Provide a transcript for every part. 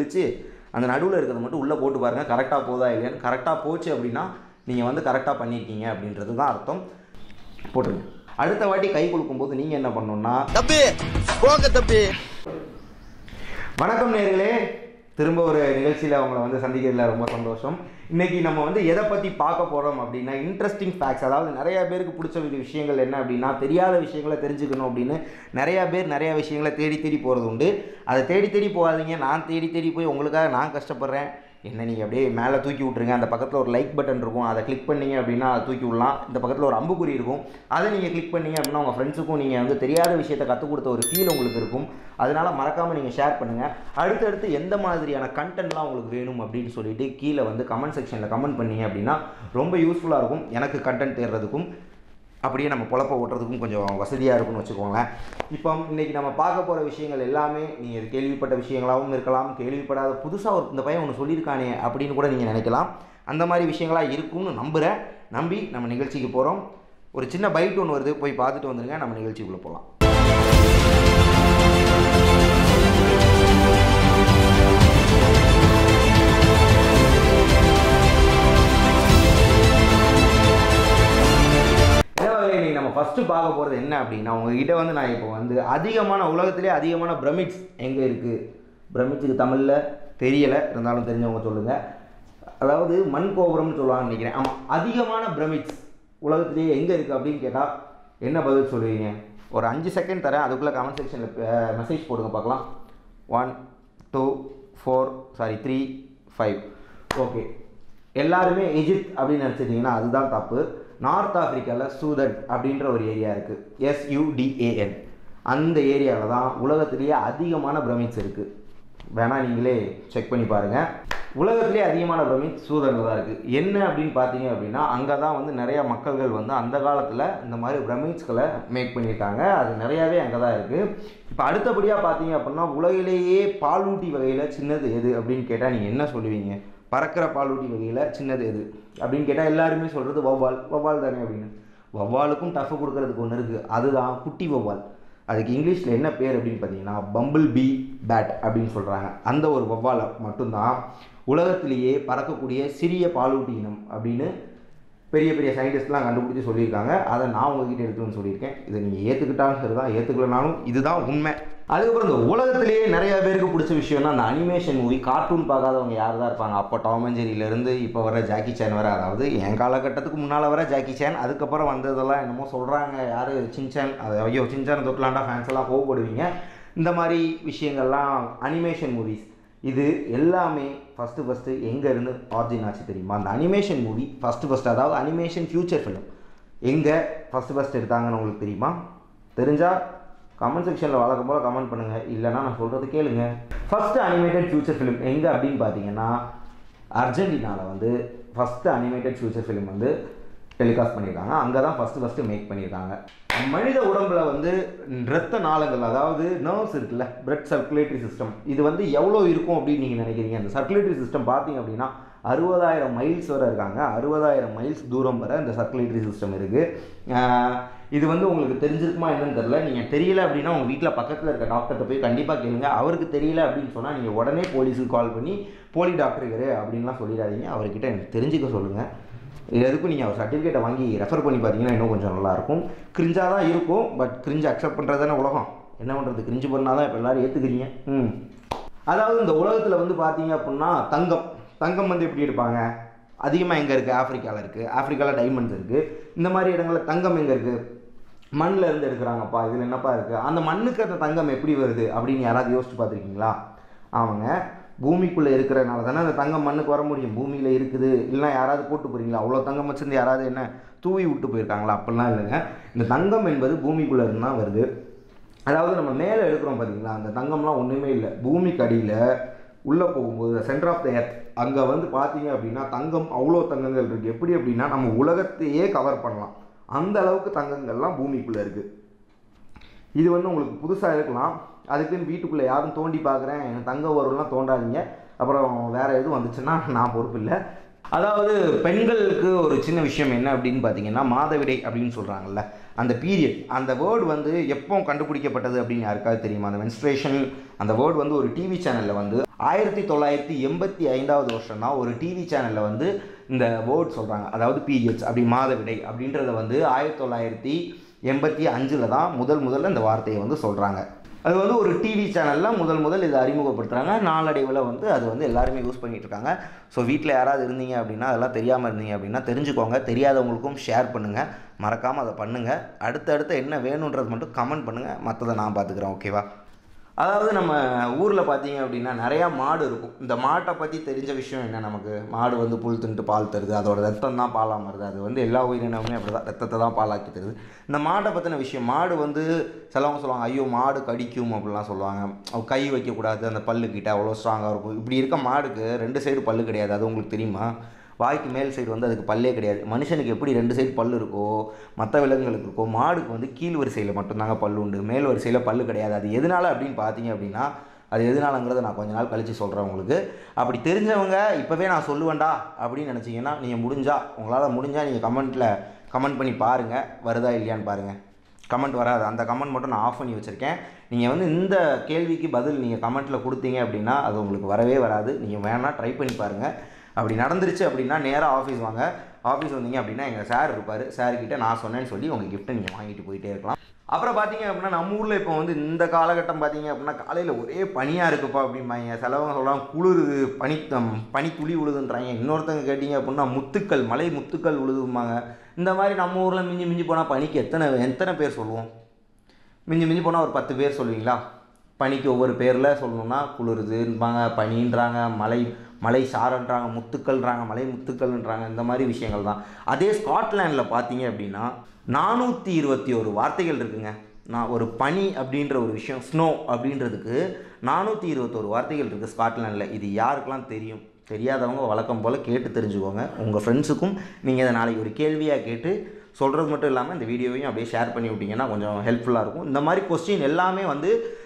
கிழிச்சு அந்த நடுவில் இருக்கிறத மட்டும் உள்ளே போட்டு பாருங்கள் கரெக்டாக போதா இல்லையான்னு கரெக்டாக போச்சு அப்படின்னா நீங்கள் வந்து கரெக்டாக பண்ணியிருக்கீங்க அப்படின்றது தான் அர்த்தம் போட்டுருங்க அடுத்த வாட்டி கை கொடுக்கும்போது நீங்கள் என்ன பண்ணணும்னா தம்பி போங்க தம்பி வணக்கம் நேர்களே திரும்ப ஒரு நிகழ்ச்சியில் அவங்கள வந்து சந்திக்கிறதுல ரொம்ப சந்தோஷம் இன்னைக்கு நம்ம வந்து எதை பற்றி பார்க்க போகிறோம் அப்படின்னா இன்ட்ரெஸ்டிங் ஃபேக்ட்ஸ் அதாவது நிறைய பேருக்கு பிடிச்ச ஒரு விஷயங்கள் என்ன அப்படின்னா தெரியாத விஷயங்களை தெரிஞ்சுக்கணும் அப்படின்னு நிறையா பேர் நிறைய விஷயங்களை தேடி தேடி போகிறது உண்டு அதை தேடி தேடி போகாதீங்க நான் தேடி தேடி போய் உங்களுக்காக நான் கஷ்டப்படுறேன் என்ன நீங்கள் அப்படியே மேலே தூக்கி விட்ருங்க அந்த பக்கத்தில் ஒரு லைக் பட்டன் இருக்கும் அதை கிளிக் பண்ணீங்க அப்படின்னா அதை தூக்கி விடலாம் இந்த பக்கத்தில் ஒரு அம்புக்குறி இருக்கும் அதை நீங்கள் கிளிக் பண்ணீங்க அப்படின்னா உங்கள் ஃப்ரெண்ட்ஸுக்கும் நீங்கள் வந்து தெரியாத விஷயத்தை கற்றுக் கொடுத்த ஒரு ஃபீல் உங்களுக்கு இருக்கும் அதனால மறக்காமல் நீங்கள் ஷேர் பண்ணுங்கள் அடுத்தடுத்து எந்த மாதிரியான கண்டென்ட்லாம் உங்களுக்கு வேணும் அப்படின்னு சொல்லிட்டு கீழே வந்து கமெண்ட் செக்ஷனில் கமெண்ட் பண்ணீங்க அப்படின்னா ரொம்ப யூஸ்ஃபுல்லாக இருக்கும் எனக்கு கண்டென்ட் தேடுறதுக்கும் அப்படியே நம்ம பொழப்ப ஓட்டுறதுக்கும் கொஞ்சம் வசதியாக இருக்கும்னு வச்சுக்கோங்களேன் இப்போ இன்றைக்கி நம்ம பார்க்க போகிற விஷயங்கள் எல்லாமே நீங்கள் கேள்விப்பட்ட விஷயங்களாகவும் இருக்கலாம் கேள்விப்படாத புதுசாக ஒரு இந்த பையன் ஒன்று சொல்லியிருக்கானே அப்படின்னு கூட நீங்கள் நினைக்கலாம் அந்த மாதிரி விஷயங்களாக இருக்கும்னு நம்புகிறேன் நம்பி நம்ம நிகழ்ச்சிக்கு போகிறோம் ஒரு சின்ன பைட் ஒன்று வருது போய் பார்த்துட்டு வந்துருங்க நம்ம நிகழ்ச்சிக்குள்ளே போகலாம் இளவரசே, இன்னைக்கு நம்ம ஃபஸ்ட்டு பார்க்க போகிறது என்ன அப்படின்னா உங்ககிட்ட வந்து நான் இப்போ வந்து அதிகமான உலகத்திலே அதிகமான பிரமிட்ஸ் எங்கே இருக்குது பிரமிட்ஸுக்கு தமிழில் தெரியலை இருந்தாலும் தெரிஞ்சவங்க சொல்லுங்கள் அதாவது மண் கோபுரம்னு சொல்லுவாங்கன்னு நினைக்கிறேன் ஆமாம் அதிகமான பிரமிட்ஸ் உலகத்திலேயே எங்கே இருக்குது அப்படின்னு கேட்டால் என்ன பதில் சொல்லுவீங்க ஒரு அஞ்சு செகண்ட் தரேன் அதுக்குள்ளே கமெண்ட் செக்ஷனில் மெசேஜ் போடுங்க பார்க்கலாம் one two four sorry three five okay எல்லாருமே எஜிப்த் அப்படின்னு நினச்சிட்டிங்கன்னா அதுதான் தப்பு நார்த் ஆப்பிரிக்காவில் சூதன் அப்படின்ற ஒரு ஏரியா இருக்குது எஸ்யூடிஏஎன் அந்த ஏரியாவில் தான் உலகத்திலேயே அதிகமான பிரமிட்ஸ் இருக்குது வேணால் நீங்களே செக் பண்ணி பாருங்கள் உலகத்திலே அதிகமான பிரமிட் சூதனில் தான் இருக்குது என்ன அப்படின்னு பார்த்தீங்க அப்படின்னா அங்கே தான் வந்து நிறைய மக்கள்கள் வந்து அந்த காலத்தில் இந்த மாதிரி பிரமிட்ஸ்களை மேக் பண்ணியிருக்காங்க அது நிறையாவே அங்கே தான் இருக்குது இப்போ அடுத்தபடியாக பார்த்தீங்க அப்படின்னா உலகிலேயே பாலூட்டி வகையில் சின்னது எது அப்படின்னு கேட்டால் நீங்கள் என்ன சொல்லுவீங்க பறக்கிற பாலூட்டி வகையில் சின்னது எது அப்படின்னு கேட்டால் எல்லாருமே சொல்கிறது வௌவால் வௌவால் தானே அப்படின்னு வௌவாலுக்கும் டஃப் கொடுக்கறதுக்கு ஒன்று இருக்குது அதுதான் குட்டி வௌவால் அதுக்கு இங்கிலீஷில் என்ன பேர் அப்படின்னு பார்த்தீங்கன்னா பம்பிள் பி பேட் அப்படின்னு சொல்கிறாங்க அந்த ஒரு வௌவாலை மட்டும்தான் உலகத்திலேயே பறக்கக்கூடிய சிறிய பாலூட்டி இனம் அப்படின்னு பெரிய பெரிய சயின்டிஸ்ட்லாம் கண்டுபிடிச்சி சொல்லியிருக்காங்க அதை நான் உங்ககிட்ட எடுத்து வந்து சொல்லியிருக்கேன் இதை நீங்கள் ஏற்றுக்கிட்டாலும் சரி தான் ஏற்றுக்கலனாலும் இதுதான் உண்மை அதுக்கப்புறம் இந்த உலகத்திலேயே நிறைய பேருக்கு பிடிச்ச விஷயம்னா அந்த அனிமேஷன் மூவி கார்ட்டூன் பார்க்காதவங்க யார் தான் இருப்பாங்க அப்போ டாம் அண்ட் ஜெரியிலேருந்து இப்போ வர ஜாக்கி சேன் வர அதாவது என் காலகட்டத்துக்கு முன்னால் வர ஜாக்கி சேன் அதுக்கப்புறம் வந்ததெல்லாம் என்னமோ சொல்கிறாங்க யார் சின்சான் அது ஐயோ சின்சான் தொட்டலாண்டா ஃபேன்ஸ் எல்லாம் கோவப்படுவீங்க இந்த மாதிரி விஷயங்கள்லாம் அனிமேஷன் மூவிஸ் இது எல்லாமே ஃபஸ்ட்டு ஃபஸ்ட்டு எங்கேருந்து ஆர்ஜின் ஆச்சு தெரியுமா அந்த அனிமேஷன் மூவி ஃபஸ்ட்டு ஃபஸ்ட்டு அதாவது அனிமேஷன் ஃபியூச்சர் ஃபிலிம் எங்கே ஃபஸ்ட்டு ஃபஸ்ட் எடுத்தாங்கன்னு உங்களுக்கு தெரியுமா தெரிஞ்சால் கமெண்ட் செக்ஷனில் வழக்கம் போல் கமெண்ட் பண்ணுங்கள் இல்லைனா நான் சொல்கிறது கேளுங்க ஃபஸ்ட்டு அனிமேட்டட் ஃபியூச்சர் ஃபிலிம் எங்கே அப்படின்னு பார்த்தீங்கன்னா அர்ஜென்டினாவில் வந்து ஃபஸ்ட்டு அனிமேட்டட் ஃபியூச்சர் ஃபிலிம் வந்து டெலிகாஸ்ட் பண்ணியிருக்காங்க அங்கே தான் ஃபஸ்ட்டு ஃபஸ்ட்டு மேக் பண்ணியிருக்காங்க மனித உடம்புல வந்து இரத்த நாளங்கள் அதாவது நர்வ்ஸ் இருக்குல்ல பிளட் சர்க்குலேட்டரி சிஸ்டம் இது வந்து எவ்வளோ இருக்கும் அப்படின்னு நீங்கள் நினைக்கிறீங்க அந்த சர்க்குலேட்டரி சிஸ்டம் பார்த்தீங்க அப்படின்னா அறுபதாயிரம் மைல்ஸ் வரை இருக்காங்க அறுபதாயிரம் மைல்ஸ் தூரம் வரை இந்த சர்க்குலேட்டரி சிஸ்டம் இருக்குது இது வந்து உங்களுக்கு தெரிஞ்சிருக்குமா என்னன்னு தெரில நீங்கள் தெரியல அப்படின்னா உங்கள் வீட்டில் பக்கத்தில் இருக்க டாக்டர்கிட்ட போய் கண்டிப்பாக கேளுங்க அவருக்கு தெரியல அப்படின்னு சொன்னால் நீங்கள் உடனே போலீஸுக்கு கால் பண்ணி போலி டாக்டர் இரு அப்படின்லாம் சொல்லிடாதீங்க அவர்கிட்ட எனக்கு தெரிஞ்சுக்க சொல்லுங்கள் எதுக்கும் நீங்கள் அவர் சர்டிஃபிகேட்டை வாங்கி ரெஃபர் பண்ணி பார்த்தீங்கன்னா இன்னும் கொஞ்சம் நல்லாயிருக்கும் கிரிஞ்சாக தான் இருக்கும் பட் கிரிஞ்சு அக்செப்ட் பண்ணுறது தானே உலகம் என்ன பண்ணுறது கிரிஞ்சு பண்ணால் தான் இப்போ எல்லோரும் ஏற்றுக்கிறீங்க ம் அதாவது இந்த உலகத்தில் வந்து பார்த்தீங்க அப்படின்னா தங்கம் தங்கம் வந்து எப்படி எடுப்பாங்க அதிகமாக எங்கே இருக்குது ஆஃப்ரிக்காவில் இருக்குது ஆஃப்ரிக்காவில் டைமண்ட்ஸ் இருக்குது இந்த மாதிரி இடங்களில் தங்கம் எங்கே இருக்குது மண்ணில் இருந்து எடுக்கிறாங்கப்பா இதில் என்னப்பா இருக்குது அந்த மண்ணுக்கு அந்த தங்கம் எப்படி வருது அப்படின்னு யாராவது யோசிச்சு பார்த்துருக்கீங்களா ஆமாங்க பூமிக்குள்ளே இருக்கிறனால தானே அந்த தங்கம் மண்ணுக்கு வர முடியும் பூமியில் இருக்குது இல்லைனா யாராவது போட்டு போகிறீங்களா அவ்வளோ தங்கம் வச்சிருந்து யாராவது என்ன தூவி விட்டு போயிருக்காங்களா அப்படிலாம் இல்லைங்க இந்த தங்கம் என்பது பூமிக்குள்ளே இருந்து தான் வருது அதாவது நம்ம மேலே எடுக்கிறோம் பார்த்தீங்களா அந்த தங்கம்லாம் ஒன்றுமே இல்லை பூமிக்கு அடியில் உள்ளே போகும்போது சென்டர் ஆஃப் த எர்த் அங்கே வந்து பார்த்தீங்க அப்படின்னா தங்கம் அவ்வளோ தங்கங்கள் இருக்குது எப்படி அப்படின்னா நம்ம உலகத்தையே கவர் பண்ணலாம் அந்த அளவுக்கு தங்கங்கள்லாம் பூமிக்குள்ளே இருக்குது இது வந்து உங்களுக்கு புதுசாக இருக்கலாம் அதுக்குன்னு வீட்டுக்குள்ளே யாரும் தோண்டி பார்க்குறேன் எனக்கு தங்கம் வரும்லாம் தோண்டாதீங்க அப்புறம் வேறு எதுவும் வந்துச்சுன்னா நான் பொறுப்பு இல்லை அதாவது பெண்களுக்கு ஒரு சின்ன விஷயம் என்ன அப்படின்னு பார்த்தீங்கன்னா மாதவிடை அப்படின்னு சொல்கிறாங்கல்ல அந்த பீரியட் அந்த வேர்டு வந்து எப்போ கண்டுபிடிக்கப்பட்டது அப்படின்னு யாருக்காவது தெரியுமா அந்த மென்ஸ்ட்ரேஷன் அந்த வேர்டு வந்து ஒரு டிவி சேனலில் வந்து ஆயிரத்தி தொள்ளாயிரத்தி எண்பத்தி ஐந்தாவது வருஷம் தான் ஒரு டிவி சேனலில் வந்து இந்த வேர்ட் சொல்கிறாங்க அதாவது பீரியட்ஸ் அப்படி மாதவிடை அப்படின்றத வந்து ஆயிரத்தி தொள்ளாயிரத்தி எண்பத்தி அஞ்சில் தான் முதல் முதல்ல இந்த வார்த்தையை வந்து சொல்கிறாங்க அது வந்து ஒரு டிவி சேனலில் முதல் முதல் இதை அறிமுகப்படுத்துகிறாங்க நாளடைவில் வந்து அது வந்து எல்லாருமே யூஸ் பண்ணிகிட்டு இருக்காங்க ஸோ வீட்டில் யாராவது இருந்தீங்க அப்படின்னா அதெல்லாம் தெரியாமல் இருந்தீங்க அப்படின்னா தெரிஞ்சுக்கோங்க தெரியாதவங்களுக்கும் ஷேர் பண்ணுங்கள் மறக்காமல் அதை பண்ணுங்கள் அடுத்தடுத்து என்ன வேணுன்றது மட்டும் கமெண்ட் பண்ணுங்கள் மற்றதை நான் பார்த்துக்குறேன் ஓகேவா அதாவது நம்ம ஊரில் பார்த்தீங்க அப்படின்னா நிறையா மாடு இருக்கும் இந்த மாட்டை பற்றி தெரிஞ்ச விஷயம் என்ன நமக்கு மாடு வந்து புல் தின்ட்டு பால் தருது அதோட ரத்தம் தான் பாலாக மாறுது அது வந்து எல்லா உயிரினமுமே அப்படி தான் ரத்தத்தை தான் பாலாக்கி தருது இந்த மாட்டை பற்றின விஷயம் மாடு வந்து சிலவங்க சொல்லுவாங்க ஐயோ மாடு கடிக்கும் அப்படிலாம் சொல்லுவாங்க அவ கை வைக்கக்கூடாது அந்த பல்லுக்கிட்ட அவ்வளோ ஸ்ட்ராங்காக இருக்கும் இப்படி இருக்க மாடுக்கு ரெண்டு சைடு பல்லு கிடையாது அது உங்களுக்கு தெரியுமா வாய்க்கு மேல் சைடு வந்து அதுக்கு பல்லே கிடையாது மனுஷனுக்கு எப்படி ரெண்டு சைடு பல்லு இருக்கோ மற்ற விலங்குகளுக்கு இருக்கோ மாடுக்கு வந்து கீழ் வரிசையில் மட்டும்தாங்க பல்லு உண்டு மேல் வரிசையில் பல்லு கிடையாது அது எதனால அப்படின்னு பார்த்தீங்க அப்படின்னா அது எதனாலங்கிறத நான் கொஞ்ச நாள் கழித்து சொல்கிறேன் உங்களுக்கு அப்படி தெரிஞ்சவங்க இப்போவே நான் சொல்லுவேன்டா அப்படின்னு நினச்சிங்கன்னா நீங்கள் முடிஞ்சா உங்களால் முடிஞ்சால் நீங்கள் கமெண்ட்டில் கமெண்ட் பண்ணி பாருங்கள் வருதா இல்லையான்னு பாருங்கள் கமெண்ட் வராது அந்த கமெண்ட் மட்டும் நான் ஆஃப் பண்ணி வச்சுருக்கேன் நீங்கள் வந்து இந்த கேள்விக்கு பதில் நீங்கள் கமெண்ட்டில் கொடுத்தீங்க அப்படின்னா அது உங்களுக்கு வரவே வராது நீங்கள் வேணால் ட்ரை பண்ணி பாருங்கள் அப்படி நடந்துருச்சு அப்படின்னா நேராக ஆஃபீஸ் வாங்க ஆஃபீஸ் வந்தீங்க அப்படின்னா எங்கள் சார் இருப்பார் சார்கிட்ட நான் சொன்னேன்னு சொல்லி உங்கள் கிஃப்ட்டை நீங்கள் வாங்கிட்டு போயிட்டே இருக்கலாம் அப்புறம் பார்த்தீங்க அப்படின்னா நம்ம ஊரில் இப்போ வந்து இந்த காலகட்டம் பார்த்தீங்க அப்படின்னா காலையில் ஒரே பனியாக இருக்குப்பா அப்படிம்பாங்க சிலவங்க சொல்கிறாங்க குளிருது பனி பனி துளி உழுதுன்றாங்க இன்னொருத்தங்க கேட்டிங்க அப்படின்னா முத்துக்கள் மலை முத்துக்கள் உழுதும்பாங்க இந்த மாதிரி நம்ம ஊரில் மிஞ்சி மிஞ்சி போனால் பனிக்கு எத்தனை எத்தனை பேர் சொல்லுவோம் மிஞ்சி மிஞ்சி போனால் ஒரு பத்து பேர் சொல்லுவீங்களா பனிக்கு ஒவ்வொரு பேரில் சொல்லணும்னா குளிருதுன்பாங்க பனின்றாங்க மலை மலை சாரன்றாங்க முத்துக்கள்ன்றாங்க மலை முத்துக்கள்ன்றாங்க இந்த மாதிரி விஷயங்கள் தான் அதே ஸ்காட்லாண்டில் பார்த்தீங்க அப்படின்னா நானூற்றி இருபத்தி ஒரு வார்த்தைகள் இருக்குங்க நான் ஒரு பனி அப்படின்ற ஒரு விஷயம் ஸ்னோ அப்படின்றதுக்கு நானூற்றி இருபத்தோரு வார்த்தைகள் இருக்குது ஸ்காட்லாண்டில் இது யாருக்கெல்லாம் தெரியும் தெரியாதவங்க வழக்கம் போல் கேட்டு தெரிஞ்சுக்கோங்க உங்கள் ஃப்ரெண்ட்ஸுக்கும் நீங்கள் இதை நாளைக்கு ஒரு கேள்வியாக கேட்டு சொல்கிறது மட்டும் இல்லாமல் இந்த வீடியோவையும் அப்படியே ஷேர் பண்ணி விட்டிங்கன்னா கொஞ்சம் ஹெல்ப்ஃபுல்லாக இருக்கும் இந்த மாதிரி கொஸ்டின் எல்லாமே வந்து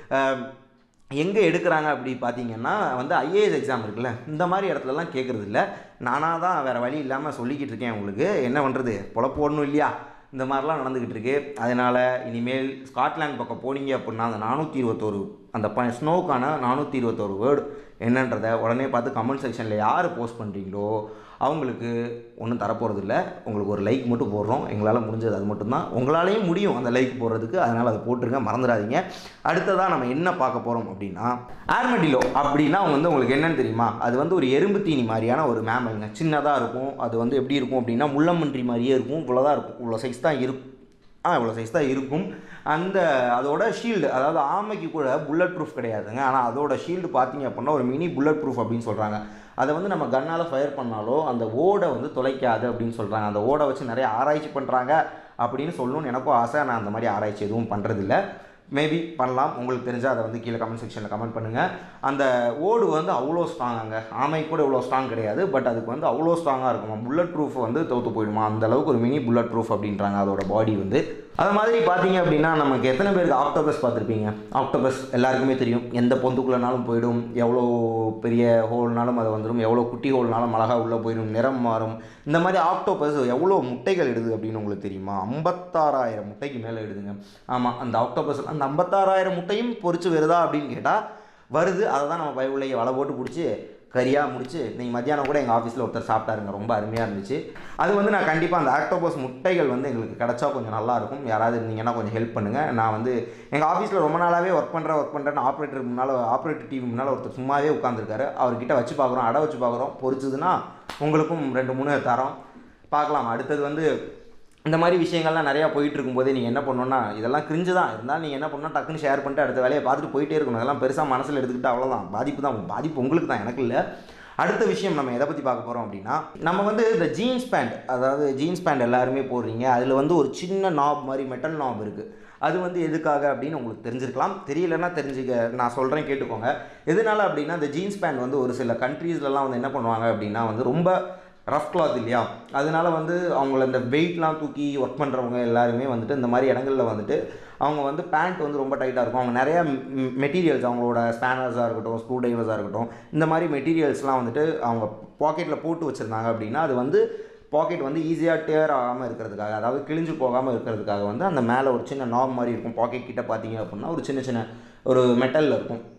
எங்கே எடுக்கிறாங்க அப்படி பார்த்தீங்கன்னா வந்து ஐஏஎஸ் எக்ஸாம் இருக்குல்ல இந்த மாதிரி இடத்துலலாம் கேட்குறது இல்லை நானாக தான் வேறு வழி இல்லாமல் சொல்லிக்கிட்டு இருக்கேன் உங்களுக்கு என்ன பண்ணுறது பொழப்பு ஓடணும் இல்லையா இந்த மாதிரிலாம் நடந்துக்கிட்டு இருக்கு அதனால் இனிமேல் ஸ்காட்லாந்து பக்கம் போனீங்க அப்படின்னா அந்த நானூற்றி இருபத்தோரு அந்த ப ஸ்னோக்கான நானூற்றி இருபத்தோரு வேர்டு என்னன்றதை உடனே பார்த்து கமெண்ட் செக்ஷனில் யார் போஸ்ட் பண்ணுறீங்களோ அவங்களுக்கு ஒன்றும் தரப்போகிறது இல்லை உங்களுக்கு ஒரு லைக் மட்டும் போடுறோம் எங்களால் முடிஞ்சது அது மட்டும்தான் உங்களாலேயும் முடியும் அந்த லைக் போடுறதுக்கு அதனால் அதை போட்டுருங்க மறந்துடாதீங்க அடுத்ததாக நம்ம என்ன பார்க்க போகிறோம் அப்படின்னா ஆர்மெடிலோ அப்படின்னா வந்து உங்களுக்கு என்னன்னு தெரியுமா அது வந்து ஒரு எறும்பு தீனி மாதிரியான ஒரு மேமலுங்க சின்னதாக இருக்கும் அது வந்து எப்படி இருக்கும் அப்படின்னா முள்ளமன்றி மாதிரியே இருக்கும் இவ்வளோதான் இருக்கும் இவ்வளோ சைஸ் தான் இருக்கும் ஆ இவ்வளோ சைஸ் தான் இருக்கும் அந்த அதோட ஷீல்டு அதாவது ஆமைக்கு கூட புல்லட் ப்ரூஃப் கிடையாதுங்க ஆனால் அதோட ஷீல்டு பார்த்தீங்க அப்படின்னா ஒரு மினி புல்லட் ப்ரூஃப் அப்படின்னு சொல்கிறாங்க அதை வந்து நம்ம கன்னால் ஃபயர் பண்ணாலோ அந்த ஓடை வந்து தொலைக்காது அப்படின்னு சொல்கிறாங்க அந்த ஓடை வச்சு நிறைய ஆராய்ச்சி பண்ணுறாங்க அப்படின்னு சொல்லணும்னு எனக்கும் ஆசை நான் அந்த மாதிரி ஆராய்ச்சி எதுவும் பண்ணுறதில்ல மேபி பண்ணலாம் உங்களுக்கு தெரிஞ்சால் அதை வந்து கீழே கமெண்ட் செக்ஷனில் கமெண்ட் பண்ணுங்கள் அந்த ஓடு வந்து அவ்வளோ ஸ்ட்ராங்காங்க ஆமை கூட இவ்வளோ ஸ்ட்ராங் கிடையாது பட் அதுக்கு வந்து அவ்வளோ ஸ்ட்ராங்காக இருக்குமா புல்லட் ப்ரூஃப் வந்து தோற்று போயிடுமா அந்த அளவுக்கு ஒரு மினி புல்லட் ப்ரூஃப் அப்படின்றாங்க அதோட பாடி வந்து அது மாதிரி பார்த்தீங்க அப்படின்னா நமக்கு எத்தனை பேருக்கு ஆக்டோபஸ் பார்த்துருப்பீங்க ஆக்டோபஸ் எல்லாருக்குமே தெரியும் எந்த பொந்துக்குள்ளனாலும் போயிடும் எவ்வளோ பெரிய ஹோல்னாலும் அது வந்துடும் எவ்வளோ குட்டி ஹோல்னாலும் அழகாக உள்ளே போயிடும் நிறம் மாறும் இந்த மாதிரி ஆக்டோபஸ் எவ்வளோ முட்டைகள் இடுது அப்படின்னு உங்களுக்கு தெரியுமா ஐம்பத்தாறாயிரம் முட்டைக்கு மேலே இடுதுங்க ஆமாம் அந்த ஆக்டோபஸ் அந்த ஐம்பத்தாறாயிரம் முட்டையும் பொறிச்சு வருதா அப்படின்னு கேட்டால் வருது அதை தான் நம்ம பயவுள்ளைய வலை போட்டு பிடிச்சி கறியாக முடிச்சு நீங்கள் மத்தியானம் கூட எங்கள் ஆஃபீஸில் ஒருத்தர் சாப்பிட்டாருங்க ரொம்ப அருமையாக இருந்துச்சு அது வந்து நான் கண்டிப்பாக அந்த ஆக்டோபஸ் முட்டைகள் வந்து எங்களுக்கு கிடச்சா கொஞ்சம் நல்லாயிருக்கும் யாராவது இருந்தீங்கன்னா கொஞ்சம் ஹெல்ப் பண்ணுங்கள் நான் வந்து எங்கள் ஆஃபீஸில் ரொம்ப நாளாகவே ஒர்க் பண்ணுறேன் ஒர்க் பண்ணுறேன்னு ஆப்ரேட்டர் முன்னால் ஆப்ரேட்டர் டிவி முன்னால் ஒருத்தர் சும்மாவே உட்காந்துருக்காரு அவர்கிட்ட வச்சு பார்க்குறோம் அடை வச்சு பார்க்குறோம் பொறிச்சதுன்னா உங்களுக்கும் ரெண்டு மூணு தரோம் பார்க்கலாம் அடுத்தது வந்து இந்த மாதிரி விஷயங்கள்லாம் நிறையா போயிட்டு இருக்கும்போதே நீங்கள் என்ன பண்ணணும்னா இதெல்லாம் கிரிஞ்சு தான் இருந்தாலும் நீங்கள் என்ன பண்ணணும் டக்குன்னு ஷேர் பண்ணிட்டு அடுத்த வேலையை பார்த்துட்டு போயிட்டே இருக்கணும் அதெல்லாம் பெருசாக மனசில் எடுத்துக்கிட்டு அவ்வளோதான் பாதிப்பு தான் பாதிப்பு உங்களுக்கு தான் எனக்கு இல்லை அடுத்த விஷயம் நம்ம எதை பற்றி பார்க்க போகிறோம் அப்படின்னா நம்ம வந்து இந்த ஜீன்ஸ் பேண்ட் அதாவது ஜீன்ஸ் பேண்ட் எல்லாருமே போடுறீங்க அதில் வந்து ஒரு சின்ன நாப் மாதிரி மெட்டல் நாப் இருக்குது அது வந்து எதுக்காக அப்படின்னு உங்களுக்கு தெரிஞ்சிருக்கலாம் தெரியலன்னா தெரிஞ்சுக்க நான் சொல்கிறேன் கேட்டுக்கோங்க எதனால அப்படின்னா இந்த ஜீன்ஸ் பேண்ட் வந்து ஒரு சில கண்ட்ரீஸ்லலாம் வந்து என்ன பண்ணுவாங்க அப்படின்னா வந்து ரொம்ப ரஃப் கிளாத் இல்லையா அதனால வந்து அவங்கள இந்த வெயிட்லாம் தூக்கி ஒர்க் பண்ணுறவங்க எல்லாருமே வந்துட்டு இந்த மாதிரி இடங்களில் வந்துட்டு அவங்க வந்து பேண்ட் வந்து ரொம்ப டைட்டாக இருக்கும் அவங்க நிறையா மெட்டீரியல்ஸ் அவங்களோட ஸ்பேனர்ஸாக இருக்கட்டும் ஸ்க்ரூ டைவர்ஸாக இருக்கட்டும் இந்த மாதிரி மெட்டீரியல்ஸ்லாம் வந்துட்டு அவங்க பாக்கெட்டில் போட்டு வச்சுருந்தாங்க அப்படின்னா அது வந்து பாக்கெட் வந்து ஈஸியாக டேர் ஆகாமல் இருக்கிறதுக்காக அதாவது கிழிஞ்சு போகாமல் இருக்கிறதுக்காக வந்து அந்த மேலே ஒரு சின்ன நாப் மாதிரி இருக்கும் பாக்கெட் கிட்ட பார்த்தீங்க அப்படின்னா ஒரு சின்ன சின்ன ஒரு மெட்டலில் இருக்கும்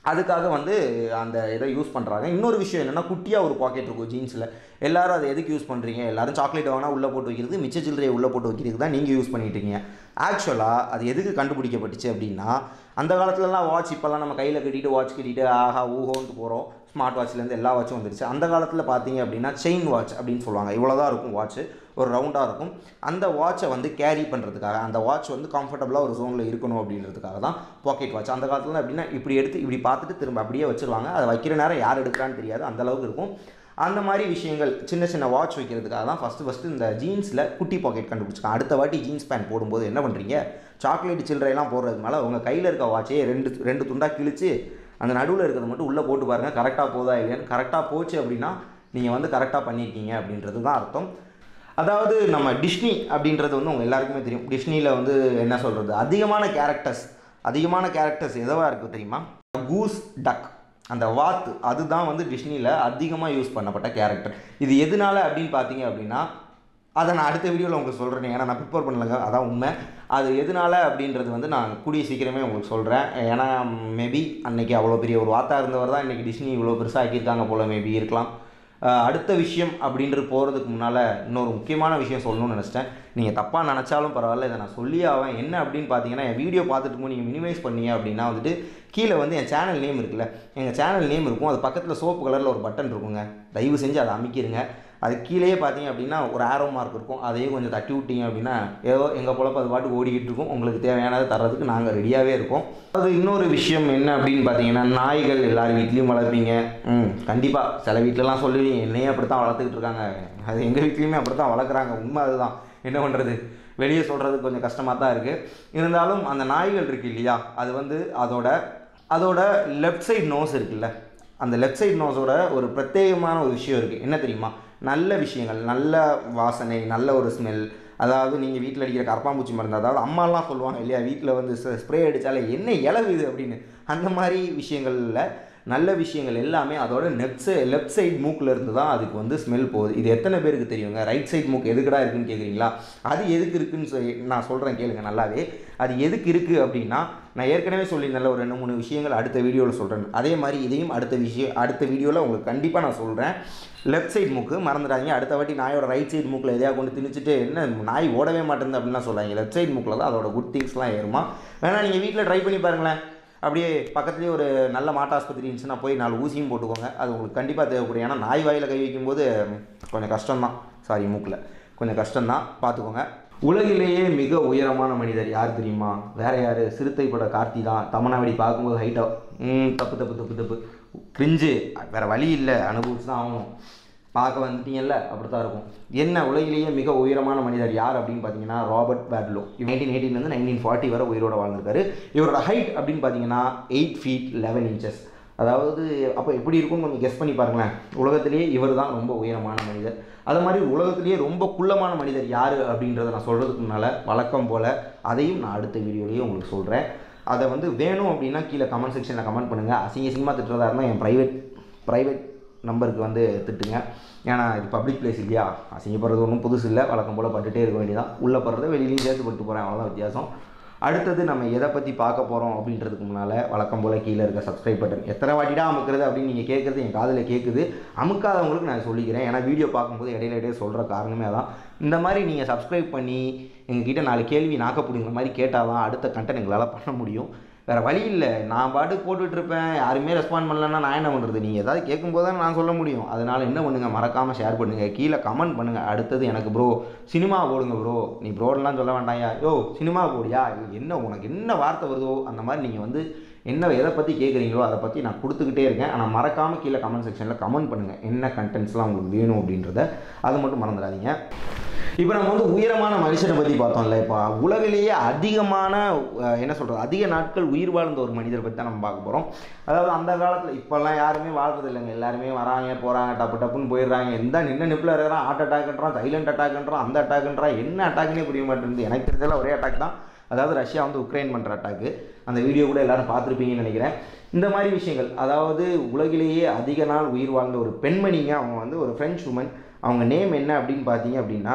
அதுக்காக வந்து அந்த இதை யூஸ் பண்ணுறாங்க இன்னொரு விஷயம் என்னென்னா குட்டியாக ஒரு பாக்கெட் இருக்கும் ஜீன்ஸில் எல்லாரும் அதை எதுக்கு யூஸ் பண்ணுறீங்க எல்லாரும் சாக்லேட் வேணால் உள்ளே போட்டு வைக்கிறது மிச்ச சில்லறையை உள்ளே போட்டு வைக்கிறதுக்கு தான் நீங்கள் யூஸ் பண்ணிட்டு இருக்கீங்க ஆக்சுவலாக அது எதுக்கு கண்டுபிடிக்கப்பட்டுச்சு அப்படின்னா அந்த காலத்துலலாம் வாட்ச் இப்போல்லாம் நம்ம கையில் கட்டிட்டு வாட்ச் கட்டிட்டு ஆஹா ஊஹோன்ட்டு போகிறோம் ஸ்மார்ட் வாட்ச்லேருந்து எல்லா வாட்சும் வந்துருச்சு அந்த காலத்தில் பார்த்தீங்க அப்படின்னா செயின் வாட்ச் அப்படின்னு சொல்லுவாங்க இவ்வளோ தான் இருக்கும் வாட்ச் ஒரு ரவுண்டாக இருக்கும் அந்த வாட்சை வந்து கேரி பண்ணுறதுக்காக அந்த வாட்ச் வந்து கம்ஃபர்டபுளாக ஒரு ஜோனில் இருக்கணும் அப்படின்றதுக்காக தான் பாக்கெட் வாட்ச் அந்த காலத்தில் எப்படின்னா இப்படி எடுத்து இப்படி பார்த்துட்டு திரும்ப அப்படியே வச்சிருவாங்க அதை வைக்கிற நேரம் யார் எடுக்கிறான்னு தெரியாது அந்த அளவுக்கு இருக்கும் அந்த மாதிரி விஷயங்கள் சின்ன சின்ன வாட்ச் வைக்கிறதுக்காக தான் ஃபஸ்ட்டு ஃபஸ்ட்டு இந்த ஜீன்ஸில் குட்டி பாக்கெட் கண்டுபிடிச்சிருக்காங்க அடுத்த வாட்டி ஜீன்ஸ் பேண்ட் போடும்போது என்ன பண்ணுறீங்க சாக்லேட் சில்லறையெல்லாம் போடுறதுக்கு மேலே உங்கள் கையில் இருக்க வாட்சே ரெண்டு ரெண்டு துண்டாக கிழிச்சு அந்த நடுவில் இருக்கிறத மட்டும் உள்ளே போட்டு பாருங்கள் கரெக்டாக போதா இல்லையான்னு கரெக்டாக போச்சு அப்படின்னா நீங்கள் வந்து கரெக்டாக பண்ணியிருக்கீங்க அப்படின்றது தான் அர்த்தம் அதாவது நம்ம டிஸ்னி அப்படின்றது வந்து உங்கள் எல்லாருக்குமே தெரியும் டிஸ்னியில் வந்து என்ன சொல்கிறது அதிகமான கேரக்டர்ஸ் அதிகமான கேரக்டர்ஸ் எதுவாக இருக்குது தெரியுமா கூஸ் டக் அந்த வாத்து அதுதான் வந்து டிஸ்னியில் அதிகமாக யூஸ் பண்ணப்பட்ட கேரக்டர் இது எதனால அப்படின்னு பார்த்தீங்க அப்படின்னா அதை நான் அடுத்த வீடியோவில் உங்களுக்கு சொல்கிறேன் ஏன்னா நான் ப்ரிப்பேர் பண்ணலங்க அதான் உண்மை அது எதனால அப்படின்றது வந்து நான் கூடிய சீக்கிரமே உங்களுக்கு சொல்கிறேன் ஏன்னா மேபி அன்னைக்கு அவ்வளோ பெரிய ஒரு வாத்தா இருந்தவர் தான் இன்றைக்கி டிஸ்னி இவ்வளோ பெருசாக ஆக்கியிருக்காங்க போல் மேபி இருக்கலாம் அஹ் அடுத்த விஷயம் அப்படின்றது போகிறதுக்கு முன்னால் இன்னொரு முக்கியமான விஷயம் சொல்லணும்னு நினச்சிட்டேன் நீங்கள் தப்பாக நினச்சாலும் பரவாயில்ல இதை நான் சொல்லி ஆவேன் என்ன அப்படின்னு பார்த்தீங்கன்னா என் வீடியோ பார்த்துட்டு இருக்கும் நீங்கள் மினிமைஸ் பண்ணீங்க அப்படின்னா வந்துட்டு கீழே வந்து என் சேனல் நேம் இருக்குல்ல எங்கள் சேனல் நேம் இருக்கும் அது பக்கத்தில் சோப்பு கலரில் ஒரு பட்டன் இருக்குங்க தயவு செஞ்சு அதை அமைக்கிருங்க அது கீழேயே பார்த்தீங்க அப்படின்னா ஒரு ஆரோ மார்க் இருக்கும் அதையும் கொஞ்சம் தட்டி விட்டீங்க அப்படின்னா ஏதோ எங்கள் பொழப்பு அது பாட்டு ஓடிக்கிட்டு இருக்கும் உங்களுக்கு தேவையானதை தர்றதுக்கு நாங்கள் ரெடியாகவே இருக்கோம் அது இன்னொரு விஷயம் என்ன அப்படின்னு பார்த்தீங்கன்னா நாய்கள் எல்லார் வீட்லேயும் வளர்ப்பீங்க ம் கண்டிப்பாக சில வீட்டிலலாம் சொல்லுவீங்க என்னையே அப்படி தான் வளர்த்துக்கிட்டு இருக்காங்க அது எங்கள் வீட்லேயுமே அப்படி தான் வளர்க்குறாங்க உண்மை அதுதான் என்ன பண்ணுறது வெளியே சொல்கிறது கொஞ்சம் கஷ்டமாக தான் இருக்குது இருந்தாலும் அந்த நாய்கள் இருக்குது இல்லையா அது வந்து அதோட அதோட லெஃப்ட் சைடு நோஸ் இருக்குல்ல அந்த லெஃப்ட் சைடு நோஸோட ஒரு பிரத்யேகமான ஒரு விஷயம் இருக்குது என்ன தெரியுமா நல்ல விஷயங்கள் நல்ல வாசனை நல்ல ஒரு ஸ்மெல் அதாவது நீங்கள் வீட்டில் அடிக்கிற கரப்பாம்பூச்சி மருந்து அதாவது அம்மாலாம் சொல்லுவாங்க இல்லையா வீட்டில் வந்து ஸ்ப்ரே அடித்தாலே என்ன இலவு இது அப்படின்னு அந்த மாதிரி விஷயங்களில் நல்ல விஷயங்கள் எல்லாமே அதோட லெஃப்ட் சை லெஃப்ட் சைடு மூக்கில் இருந்து தான் அதுக்கு வந்து ஸ்மெல் போகுது இது எத்தனை பேருக்கு தெரியுங்க ரைட் சைடு மூக்கு எதுக்குடா இருக்குன்னு கேட்குறீங்களா அது எதுக்கு இருக்குன்னு சொல்லி நான் சொல்கிறேன் கேளுங்க நல்லாவே அது எதுக்கு இருக்குது அப்படின்னா நான் ஏற்கனவே சொல்லியிருந்தேன்ல ஒரு ரெண்டு மூணு விஷயங்கள் அடுத்த வீடியோவில் சொல்கிறேன் அதே மாதிரி இதையும் அடுத்த விஷயம் அடுத்த வீடியோவில் உங்களுக்கு கண்டிப்பாக நான் சொல்கிறேன் லெஃப்ட் சைடு மூக்கு மறந்துடாதீங்க அடுத்த வாட்டி நாயோட ரைட் சைடு மூக்கில் எதையா கொண்டு திணிச்சிட்டு என்ன நாய் ஓடவே மாட்டேங்குது அப்படின்லாம் சொல்கிறாங்க லெஃப்ட் சைடு மூக்கில் தான் அதோட குட் திங்ஸ்லாம் ஏறுமா வேணா நீங்கள் வீட்டில் ட்ரை பண்ணி பாருங்களேன் அப்படியே பக்கத்துலேயே ஒரு நல்ல மாட்டு ஆஸ்பத்திரி இருந்துச்சுன்னா போய் நாலு ஊசியும் போட்டுக்கோங்க அது உங்களுக்கு கண்டிப்பாக தேவைப்படும் ஏன்னா நாய் வாயில் கை வைக்கும்போது கொஞ்சம் கஷ்டம்தான் சாரி மூக்கில் கொஞ்சம் கஷ்டம்தான் பார்த்துக்கோங்க உலகிலேயே மிக உயரமான மனிதர் யார் தெரியுமா வேற யார் சிறுத்தை பட கார்த்தி தான் தமனாவடி பார்க்கும்போது ஹைட்டாக ம் தப்பு தப்பு தப்பு தப்பு கிரிஞ்சு வேற வழி இல்லை அனுபவிச்சு தான் ஆகணும் பார்க்க வந்துட்டீங்கல்ல அப்படி தான் இருக்கும் என்ன உலகிலேயே மிக உயரமான மனிதர் யார் அப்படின்னு பார்த்தீங்கன்னா ராபர்ட் பேட்லோ நைன்டீன் எயிட்டின்லேருந்து நைன்டீன் ஃபார்ட்டி வரை உயிரோட வாழ்ந்திருக்காரு இவரோட ஹைட் அப்படின்னு பார்த்தீங்கன்னா எயிட் ஃபீட் லெவன் இன்ச்சஸ் அதாவது அப்போ எப்படி இருக்கும்னு கொஞ்சம் கெஸ் பண்ணி பாருங்களேன் உலகத்திலேயே இவர் தான் ரொம்ப உயரமான மனிதர் அது மாதிரி உலகத்திலேயே ரொம்ப குள்ளமான மனிதர் யார் அப்படின்றத நான் சொல்கிறதுக்கு முன்னால் வழக்கம் போல் அதையும் நான் அடுத்த வீடியோலேயே உங்களுக்கு சொல்கிறேன் அதை வந்து வேணும் அப்படின்னா கீழே கமெண்ட் செக்ஷனில் கமெண்ட் பண்ணுங்கள் அசிங்க அசிங்கமாக திட்டுறதா இருந்தால் என் ப்ரைவேட் ப்ரைவேட் நம்பருக்கு வந்து திட்டுங்க ஏன்னா இது பப்ளிக் பிளேஸ் இல்லையா அசிங்கப்படுறது ஒன்றும் புதுசு இல்லை வழக்கம் போல் பட்டுட்டே இருக்க வேண்டியதான் உள்ளே போகிறத வெளியிலையும் சேர்த்து பட்டு போகிறேன் அவ்வளோதான் வித்தியாசம் அடுத்தது நம்ம எதை பற்றி பார்க்க போகிறோம் அப்படின்றதுக்கு முன்னால் வழக்கம் போல் கீழே இருக்க சப்ஸ்கிரைப் பட்டன் எத்தனை வாட்டிடா அமுக்கிறது அப்படின்னு நீங்கள் கேட்குறது என் காதில் கேட்குது அமுக்காதவங்களுக்கு நான் சொல்லிக்கிறேன் ஏன்னா வீடியோ பார்க்கும்போது இடையில இடையே சொல்கிற காரணமே அதான் இந்த மாதிரி நீங்கள் சப்ஸ்கிரைப் பண்ணி எங்ககிட்ட நாலு கேள்வி நாக்க பிடிங்கிற மாதிரி கேட்டால் தான் அடுத்த கண்டென்ட் எங்களால் பண்ண முடியும் வேறு வழி இல்லை நான் பாட்டுக்கு போட்டுட்டு இருப்பேன் யாருமே ரெஸ்பாண்ட் பண்ணலன்னா நான் என்ன பண்ணுறது நீங்கள் ஏதாவது கேட்கும்போது தான் நான் சொல்ல முடியும் அதனால் என்ன பண்ணுங்கள் மறக்காமல் ஷேர் பண்ணுங்கள் கீழே கமெண்ட் பண்ணுங்கள் அடுத்தது எனக்கு ப்ரோ சினிமா போடுங்க ப்ரோ நீ ப்ரோடெலாம் சொல்ல வேண்டாம்யா யோ சினிமா போடியா என்ன உனக்கு என்ன வார்த்தை வருதோ அந்த மாதிரி நீங்கள் வந்து என்ன எதை பற்றி கேட்குறீங்களோ அதை பற்றி நான் கொடுத்துக்கிட்டே இருக்கேன் ஆனால் மறக்காமல் கீழே கமெண்ட் செக்ஷனில் கமெண்ட் பண்ணுங்கள் என்ன கண்டென்ட்ஸ்லாம் உங்களுக்கு வேணும் அப்படின்றத அது மட்டும் மறந்துடாதீங்க இப்போ நம்ம வந்து உயரமான மனுஷனை பற்றி பார்த்தோம்ல இப்போ உலகிலேயே அதிகமான அஹ், என்ன சொல்கிறது அதிக நாட்கள் உயிர் வாழ்ந்த ஒரு மனிதரை பற்றி தான் நம்ம பார்க்க போகிறோம் அதாவது அந்த காலத்தில் இப்போல்லாம் யாருமே வாழ்றது இல்லைங்க எல்லாருமே வராங்க போகிறாங்க டப்பு டப்புன்னு போயிடுறாங்க எந்த நின்ன நிப்பில் இருக்கிறான் ஹார்ட் அட்டாக்ன்றான் சைலண்ட் அட்டாக்ன்றான் அந்த அட்டாக்ன்றான் என்ன அட்டாக்னே புரிய மாட்டேங்குது எனக்கு தெரிஞ்சதில் ஒரே அட்டாக் தான் அதாவது ரஷ்யா வந்து உக்ரைன் பண்ணுற அட்டாக்கு அந்த வீடியோ கூட எல்லாரும் பார்த்துருப்பீங்கன்னு நினைக்கிறேன் இந்த மாதிரி விஷயங்கள் அதாவது உலகிலேயே அதிக நாள் உயிர் வாழ்ந்த ஒரு பெண்மணிங்க அவங்க வந்து ஒரு ஃப்ரெஞ்ச் உமன் அவங்க நேம் என்ன அப்படின்னு பார்த்தீங்க அப்படின்னா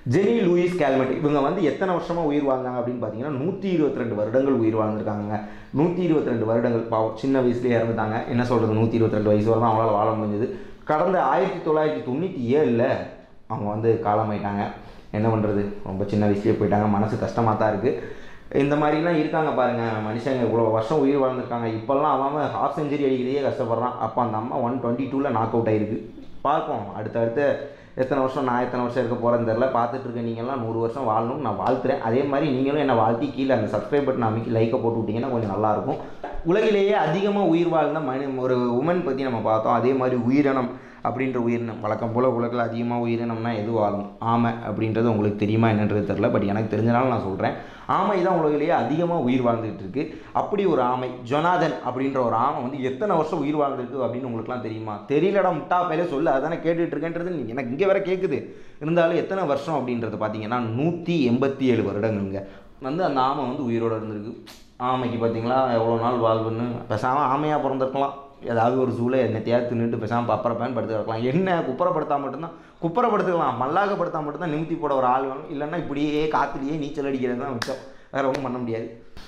ஜெனி லூயிஸ் கேல்மெட் இவங்க வந்து எத்தனை வருஷமாக உயிர் வாழ்ந்தாங்க அப்படின்னு பார்த்தீங்கன்னா நூற்றி இருபத்தி ரெண்டு வருடங்கள் உயிர் வாழ்ந்திருக்காங்க நூற்றி இருபத்தி ரெண்டு வருடங்கள் பாவம் சின்ன வயசுலேயே இறந்துட்டாங்க என்ன சொல்கிறது நூற்றி இருபத்தி ரெண்டு வயசு வரை தான் அவங்களால வாழ முடிஞ்சது கடந்த ஆயிரத்தி தொள்ளாயிரத்தி தொண்ணூற்றி ஏழில் அவங்க வந்து காலமாயிட்டாங்க என்ன பண்ணுறது ரொம்ப சின்ன வயசுலேயே போயிட்டாங்க மனசு கஷ்டமாக தான் இருக்குது இந்த மாதிரிலாம் இருக்காங்க பாருங்கள் மனுஷங்க இவ்வளோ வருஷம் உயிர் வாழ்ந்திருக்காங்க இப்போல்லாம் அவன் ஹாஃப் செஞ்சுரி அடிக்கிறதே கஷ்டப்படுறான் அப்போ அந்த அம்மா ஒன் டுவெண்ட்டி டூவில் நாக் அவுட் ஆயிருக்கு பார்ப்போம் அடுத்தடுத்து எத்தனை வருஷம் நான் எத்தனை வருஷம் இருக்க போகிறேன்னு தெரில பார்த்துட்டு இருக்க நீங்கள்லாம் நூறு வருஷம் வாழணும்னு நான் வாழ்த்துறேன் அதே மாதிரி நீங்களும் என்னை வாழ்த்தி கீழே அந்த சப்ஸ்கிரைப் பட்டன் அமைக்கி லைக்கை போட்டு விட்டீங்கன்னா கொஞ்சம் நல்லாயிருக்கும் உலகிலேயே அதிகமாக உயிர் வாழ்ந்த மனி ஒரு உமன் பற்றி நம்ம பார்த்தோம் அதே மாதிரி உயிரினம் அப்படின்ற உயிரினம் வழக்கம் போல் உலகில் அதிகமாக உயிரினம்னா எது வாழும் ஆமை அப்படின்றது உங்களுக்கு தெரியுமா என்னன்றது தெரில பட் எனக்கு தெரிஞ்சனால நான் சொல்கிறேன் ஆமை தான் உலகிலேயே அதிகமாக உயிர் வாழ்ந்துகிட்டு இருக்கு அப்படி ஒரு ஆமை ஜொனாதன் அப்படின்ற ஒரு ஆமை வந்து எத்தனை வருஷம் உயிர் வாழ்ந்துருக்கு அப்படின்னு உங்களுக்குலாம் தெரியுமா தெரியலடா முட்டா பையில சொல்லு அதானே கேட்டுட்டு இருக்கேன்றது நீ- எனக்கு இங்கே வேற கேட்குது இருந்தாலும் எத்தனை வருஷம் அப்படின்றது பார்த்தீங்கன்னா நூற்றி எண்பத்தி ஏழு வருடங்கள்ங்க வந்து அந்த ஆமை வந்து உயிரோடு இருந்திருக்கு ஆமைக்கு பார்த்தீங்களா எவ்வளோ நாள் வாழ்வுன்னு பேசாமல் ஆமையாக பிறந்திருக்கலாம் ஏதாவது ஒரு ஜூல என்னத்தையாவது தின்னுட்டு பேசாமல் பப்பரப்பேன் படுத்து கிடக்கலாம் என்ன குப்பரப்படுத்தா மட்டும்தான் குப்பரப்படுத்துக்கலாம் மல்லாக்கப்படுத்தா மட்டும்தான் நிமித்தி போட ஒரு ஆள் வேணும் இல்லைன்னா இப்படியே காற்றுலேயே நீச்சல் அடிக்கிறது தான் மிச்சம் வேறு ஒன்றும் பண்ண முடியாது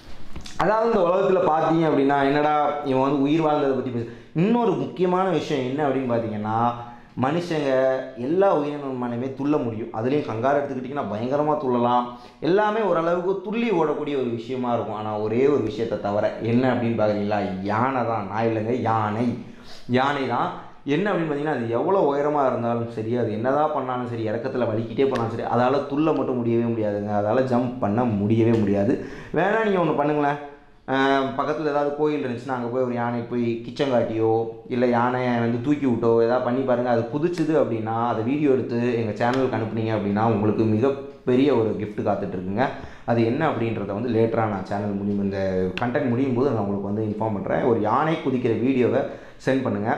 அதாவது இந்த உலகத்தில் பார்த்தீங்க அப்படின்னா என்னடா இவன் வந்து உயிர் வாழ்ந்ததை பற்றி பேச இன்னொரு முக்கியமான விஷயம் என்ன அப்படின்னு பார்த்தீங்கன்னா மனுஷங்க எல்லா உயிரினமானுமே துள்ள முடியும் அதுலேயும் கங்காரு எடுத்துக்கிட்டிங்கன்னா பயங்கரமாக துள்ளலாம் எல்லாமே ஓரளவுக்கு துள்ளி ஓடக்கூடிய ஒரு விஷயமா இருக்கும் ஆனால் ஒரே ஒரு விஷயத்தை தவிர என்ன அப்படின்னு பார்க்குறீங்களா யானை தான் நான் இல்லைங்க யானை யானை தான் என்ன அப்படின்னு பார்த்தீங்கன்னா அது எவ்வளோ உயரமாக இருந்தாலும் சரி அது என்னதான் பண்ணாலும் சரி இறக்கத்தில் வலிக்கிட்டே பண்ணாலும் சரி அதால் துள்ள மட்டும் முடியவே முடியாதுங்க அதால் ஜம்ப் பண்ண முடியவே முடியாது வேணா நீங்கள் ஒன்று பண்ணுங்களேன் பக்கத்தில் ஏதாவது கோயில் இருந்துச்சுன்னா அங்கே போய் ஒரு யானை போய் கிச்சன் காட்டியோ இல்லை யானையை வந்து தூக்கி விட்டோ ஏதாவது பண்ணி பாருங்கள் அது புதுச்சுது அப்படின்னா அதை வீடியோ எடுத்து எங்கள் சேனலுக்கு அனுப்புனீங்க அப்படின்னா உங்களுக்கு மிகப்பெரிய ஒரு gift காத்துட்டு இருக்குங்க அது என்ன அப்படின்றத வந்து லேட்டராக நான் சேனல் முடியும் இந்த கண்டென்ட் முடியும் போது நான் உங்களுக்கு வந்து இன்ஃபார்ம் பண்ணுறேன் ஒரு யானை குதிக்கிற வீடியோவை சென்ட் பண்ணுங்கள்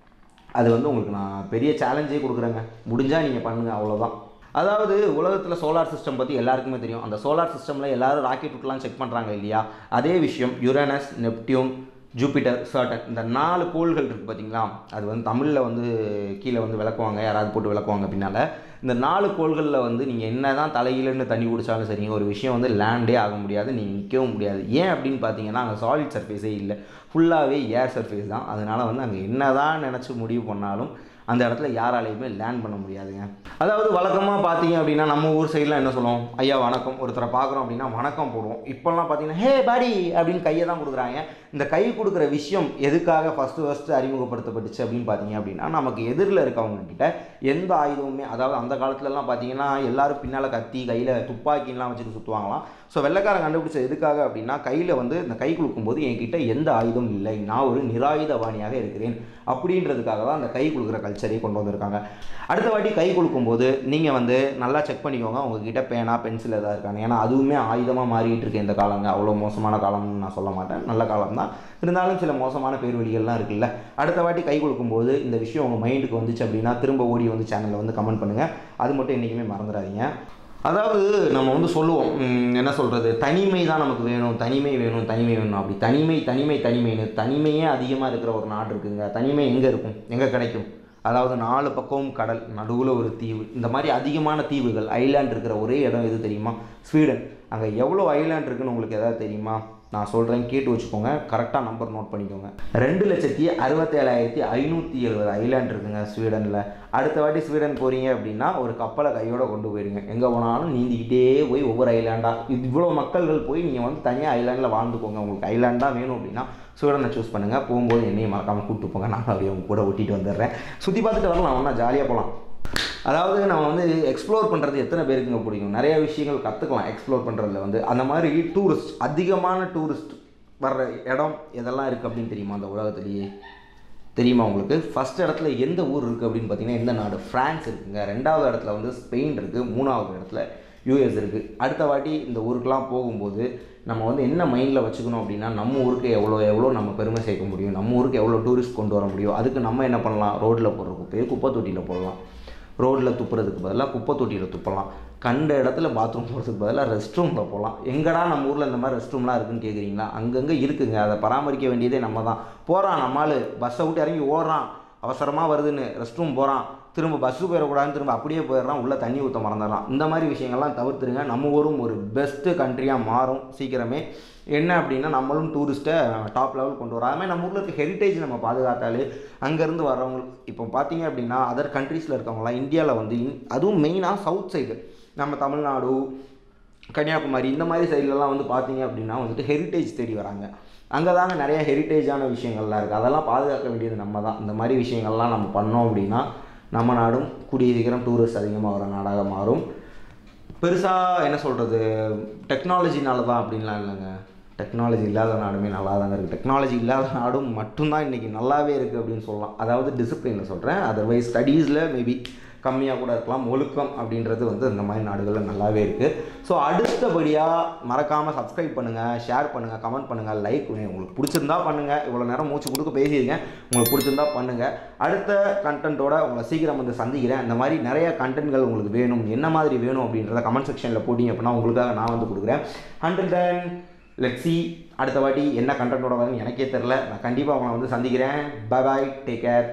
அது வந்து உங்களுக்கு நான் பெரிய சேலஞ்சே கொடுக்குறேங்க முடிஞ்சால் நீங்கள் பண்ணுங்கள் அவ்வளோதான் அதாவது உலகத்தில் சோலார் சிஸ்டம் பற்றி எல்லாருக்குமே தெரியும் அந்த சோலார் சிஸ்டமில் எல்லாரும் ராக்கெட் விட்டுலாம் செக் பண்ணுறாங்க இல்லையா அதே விஷயம் யுரேனஸ் நெப்டியூன் ஜூபிட்டர் சர்டன் இந்த நாலு கோள்கள் இருக்குது பார்த்தீங்களா அது வந்து தமிழில் வந்து கீழே வந்து விளக்குவாங்க யாராவது போட்டு விளக்குவாங்க பின்னால் இந்த நாலு கோள்களில் வந்து நீங்கள் என்ன தான் தலையிலன்னு தண்ணி குடித்தாலும் சரி ஒரு விஷயம் வந்து லேண்டே ஆக முடியாது நீங்கள் நிற்கவும் முடியாது ஏன் அப்படின்னு பார்த்தீங்கன்னா அங்கே சாலிட் சர்ஃபேஸே இல்லை ஃபுல்லாகவே ஏர் சர்ஃபேஸ் தான் அதனால் வந்து அங்கே என்ன தான் நினச்சி முடிவு பண்ணாலும் அந்த இடத்துல யாராலையுமே லேண்ட் பண்ண முடியாதுங்க அதாவது வழக்கமாக பார்த்தீங்க அப்படின்னா நம்ம ஊர் சைடில் என்ன சொல்லுவோம் ஐயா வணக்கம் ஒருத்தரை பார்க்குறோம் அப்படின்னா வணக்கம் போடுவோம் இப்போல்லாம் பார்த்தீங்கன்னா ஹே பாடி அப்படின்னு கையை தான் கொடுக்குறாங்க இந்த கை கொடுக்குற விஷயம் எதுக்காக ஃபஸ்ட்டு ஃபஸ்ட்டு அறிமுகப்படுத்தப்பட்டுச்சு அப்படின்னு பார்த்தீங்க அப்படின்னா நமக்கு எதிரில் இருக்கவங்க கிட்ட எந்த ஆயுதமுமே அதாவது அந்த காலத்துலலாம் பார்த்தீங்கன்னா எல்லாரும் பின்னால் கத்தி கையில் துப்பாக்கிலாம் வச்சுட்டு சுற்றுவாங்களாம் ஸோ வெள்ளைக்காரன் கண்டுபிடிச்சது எதுக்காக அப்படின்னா கையில் வந்து இந்த கை கொடுக்கும்போது என்கிட்ட எந்த ஆயுதம் இல்லை நான் ஒரு நிராயுதபாணியாக இருக்கிறேன் அப்படின்றதுக்காக தான் அந்த கை கொடுக்குற கல்ச்சரையே கொண்டு வந்திருக்காங்க அடுத்த வாட்டி கை கொடுக்கும்போது நீங்கள் வந்து நல்லா செக் பண்ணிக்கோங்க உங்ககிட்ட பேனா பென்சில் எதாவது இருக்காங்க ஏன்னா அதுவுமே ஆயுதமாக மாறிட்டு இருக்கு இந்த காலங்க அவ்வளோ மோசமான காலம்னு நான் சொல்ல மாட்டேன் நல்ல காலம் தான் இருந்தாலும் சில மோசமான பேர் வழிகள்லாம் இருக்குல்ல அடுத்த வாட்டி கை கொடுக்கும்போது இந்த விஷயம் உங்கள் மைண்டுக்கு வந்துச்சு அப்படின்னா திரும்ப ஓடி வந்து சேனலில் வந்து கமெண்ட் பண்ணுங்கள் அது மட்டும் என்றைக்குமே மறந்துடாதீங்க அதாவது நம்ம வந்து சொல்லுவோம் ம், என்ன சொல்கிறது தனிமை தான் நமக்கு வேணும் தனிமை வேணும் தனிமை வேணும் அப்படி தனிமை தனிமை தனிமைன்னு தனிமையே அதிகமாக இருக்கிற ஒரு நாடு இருக்குங்க தனிமை எங்கே இருக்கும் எங்கே கிடைக்கும் அதாவது நாலு பக்கமும் கடல் நடுவில் ஒரு தீவு இந்த மாதிரி அதிகமான தீவுகள் ஐலாண்ட் இருக்கிற ஒரே இடம் எது தெரியுமா ஸ்வீடன் அங்கே எவ்வளோ ஐலாண்ட் இருக்குன்னு உங்களுக்கு எதாவது தெரியுமா நான் சொல்கிறேன் கேட்டு வச்சுக்கோங்க கரெக்டாக நம்பர் நோட் பண்ணிக்கோங்க ரெண்டு லட்சத்தி அறுபத்தேழாயிரத்தி ஐநூற்றி எழுபது ஐலாண்ட் இருக்குங்க ஸ்வீடனில் அடுத்த வாட்டி ஸ்வீடன் போகிறீங்க அப்படின்னா ஒரு கப்பலை கையோட கொண்டு போயிருங்க எங்கே போனாலும் நீந்திக்கிட்டே போய் ஒவ்வொரு ஐலாண்டாக இது இவ்வளோ மக்கள்கள் போய் நீங்கள் வந்து தனியாக ஐலாண்டில் வாழ்ந்துக்கோங்க உங்களுக்கு ஐலாண்டாக வேணும் அப்படின்னா ஸ்வீடனை சூஸ் பண்ணுங்கள் போகும்போது என்னையும் மறக்காமல் கூப்பிட்டு போங்க நான் அப்படியே உங்க கூட ஒட்டிட்டு வந்துடுறேன் சுற்றி பார்த்துட்டு வரலாம் ஒன்றா ஜாலியாக போகலாம் அதாவது நம்ம வந்து எக்ஸ்ப்ளோர் பண்ணுறது எத்தனை பேருக்குங்க பிடிக்கும் நிறைய விஷயங்கள் கற்றுக்கலாம் எக்ஸ்ப்ளோர் பண்ணுறதுல வந்து அந்த மாதிரி டூரிஸ்ட் அதிகமான டூரிஸ்ட் வர்ற இடம் எதெல்லாம் இருக்குது அப்படின்னு தெரியுமா அந்த உலகத்துலேயே தெரியுமா உங்களுக்கு ஃபர்ஸ்ட் இடத்துல எந்த ஊர் இருக்குது அப்படின்னு பார்த்தீங்கன்னா எந்த நாடு ஃப்ரான்ஸ் இருக்குங்க ரெண்டாவது இடத்துல வந்து ஸ்பெயின் இருக்குது மூணாவது இடத்துல யூஎஸ் இருக்குது அடுத்த வாட்டி இந்த ஊருக்கெலாம் போகும்போது நம்ம வந்து என்ன மைண்டில் வச்சுக்கணும் அப்படின்னா நம்ம ஊருக்கு எவ்வளோ எவ்வளோ நம்ம பெருமை சேர்க்க முடியும் நம்ம ஊருக்கு எவ்வளோ டூரிஸ்ட் கொண்டு வர முடியும் அதுக்கு நம்ம என்ன பண்ணலாம் ரோட்டில் போடுற குப்பையை குப்பை தொட்டியில் போடலாம் ரோட்டில் துப்புறதுக்கு பதிலாக குப்பை தொட்டியில் துப்பலாம் கண்ட இடத்துல பாத்ரூம் போகிறதுக்கு பதிலாக ரெஸ்ட் ரூமில் போகலாம் எங்கடா நம்ம ஊரில் இந்த மாதிரி ரெஸ்ட் ரூம்லாம் இருக்குன்னு கேட்குறீங்களா அங்கங்கே இருக்குங்க அதை பராமரிக்க வேண்டியதே நம்ம தான் போகிறான் நம்மால் பஸ்ஸை விட்டு இறங்கி ஓடுறான் அவசரமாக வருதுன்னு ரெஸ்ட் ரூம் போகிறான் திரும்ப பஸ்ஸு போயிடக்கூடாதுன்னு திரும்ப அப்படியே போயிடுறான் உள்ளே தண்ணி ஊற்ற மறந்துடுறான் இந்த மாதிரி விஷயங்கள்லாம் தவிர்த்துருங்க நம்ம ஊரும் ஒரு பெஸ்ட்டு கண்ட்ரியாக மாறும் சீக்கிரமே என்ன அப்படின்னா நம்மளும் டூரிஸ்ட்டை டாப் லெவல் கொண்டு வரோம் அதுமாதிரி நம்ம ஊரில் இருக்க ஹெரிட்டேஜ் நம்ம பாதுகாத்தாலே அங்கேருந்து வர்றவங்க இப்போ பார்த்தீங்க அப்படின்னா அதர் கண்ட்ரீஸில் இருக்கவங்களாம் இந்தியாவில் வந்து இன்- அதுவும் மெயினாக சவுத் சைடு நம்ம தமிழ்நாடு கன்னியாகுமரி இந்த மாதிரி சைட்லலாம் வந்து பார்த்தீங்க அப்படின்னா வந்துட்டு ஹெரிட்டேஜ் தேடி வராங்க அங்கே தாங்க நிறைய ஹெரிட்டேஜான விஷயங்கள்லாம் இருக்குது அதெல்லாம் பாதுகாக்க வேண்டியது நம்ம தான் இந்த மாதிரி விஷயங்கள்லாம் நம்ம பண்ணோம் அப்படின்னா நம்ம நாடும் கூடிய சீக்கிரம் டூரிஸ்ட் அதிகமாக வர நாடாக மாறும் பெருசாக என்ன சொல்கிறது டெக்னாலஜினால தான் அப்படின்லாம் இல்லைங்க டெக்னாலஜி இல்லாத நாடுமே நல்லா தாங்க இருக்குது டெக்னாலஜி இல்லாத நாடும் மட்டும்தான் இன்றைக்கி நல்லாவே இருக்குது அப்படின்னு சொல்லலாம் அதாவது டிசிப்ளினில் சொல்கிறேன் அதர்வைஸ் ஸ்டடீஸில் மேபி கம்மியாக கூட இருக்கலாம் ஒழுக்கம் அப்படின்றது வந்து இந்த மாதிரி நாடுகளில் நல்லாவே இருக்குது ஸோ அடுத்தபடியாக மறக்காமல் சப்ஸ்கிரைப் பண்ணுங்கள் ஷேர் பண்ணுங்கள் கமெண்ட் பண்ணுங்கள் லைக் பண்ணுங்க உங்களுக்கு பிடிச்சிருந்தா பண்ணுங்கள் இவ்வளோ நேரம் மூச்சு கொடுக்க பேசியிருக்கேன் உங்களுக்கு பிடிச்சிருந்தா பண்ணுங்கள் அடுத்த கண்டென்ட்டோட உங்களை சீக்கிரம் வந்து சந்திக்கிறேன் இந்த மாதிரி நிறைய கண்டென்ட்கள் உங்களுக்கு வேணும் என்ன மாதிரி வேணும் அப்படின்றத கமெண்ட் செக்ஷனில் போட்டிங்க அப்படின்னா உங்களுக்காக நான் வந்து கொடுக்குறேன் ஹண்ட்ரட் தென் லெட் சி அடுத்த வாட்டி என்ன கண்டென்ட்டோட வரும்னு எனக்கே தெரில நான் கண்டிப்பாக உங்களை வந்து சந்திக்கிறேன் பை பாய் டேக் கேர்